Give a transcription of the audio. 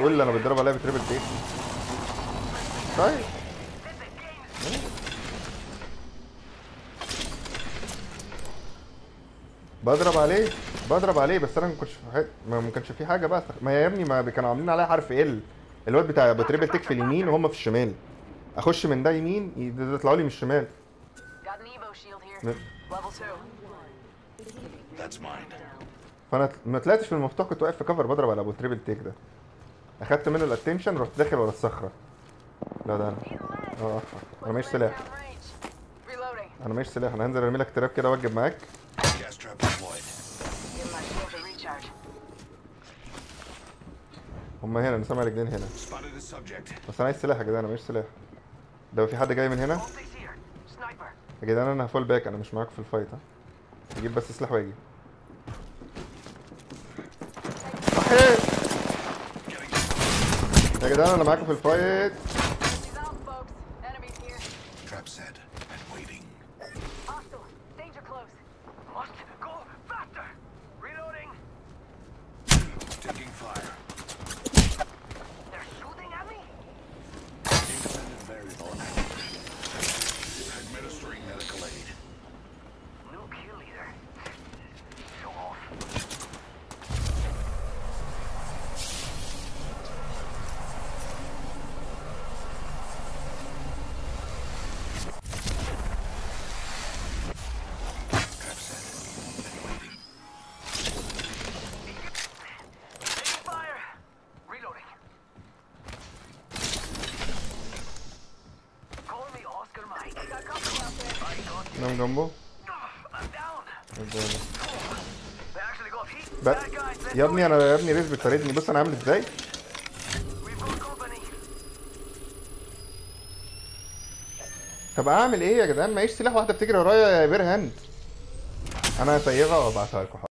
قول لي انا بتضرب عليها بتريبل تيك طيب بضرب عليه بضرب عليه بس انا ما كنتش في حت... ما ما كانش في حاجه بقى ما يا ابني ما كانوا عاملين عليها حرف ال الواد بتاع ابو تريبل تيك في اليمين وهم في الشمال اخش من ده يمين ي- يطلعوا لي من الشمال Got an Evo shield here. Yep. Level two. That's mine. فانا ت- ما طلعتش في المفتوح كنت واقف في كفر بضرب على ابو تريبل تيك ده اخدت منه الاتنشن رحت داخل ورا الصخره لا ده انا اه انا ماليش سلاح Down range. Reloading. انا ماليش سلاح انا هنزل ارمي لك تراب كده واجب معاك Gas trap deployed. Give my shield a recharge. هم هنا انا سامع رجلين هنا Spotted a subject. بس انا عايز سلاح يا جدعان انا ماليش سلاح ده في حد جاي من هنا Optics here. Sniper. يا جدعان انا فول باك انا مش معاك في الفايت ها اجيب بس سلاح واجي صحيح يا جدعان انا معاكم في الفايت She's out, folks. Enemies here. Trap set and waiting. Hostile. Danger close. Must go faster. Reloading. Taking fire. They're shooting at me. Independent variable activated. Administering medical aid. No kill leader. Show off. Trap set and waiting. Taking fire. Reloading. Call me Oscar Mike. Got company out there. I got you. نام جنبه I'm down. They actually got heat. بقى Bad guys. Let's يا do ابني انا يا ابني ريس بتفردني بص انا عامل ازاي it. We've got company. طب اعمل ايه يا جدعان معيش سلاح واحده بتجري ورايا يا بير هاند انا هسيبها وابعتها لكم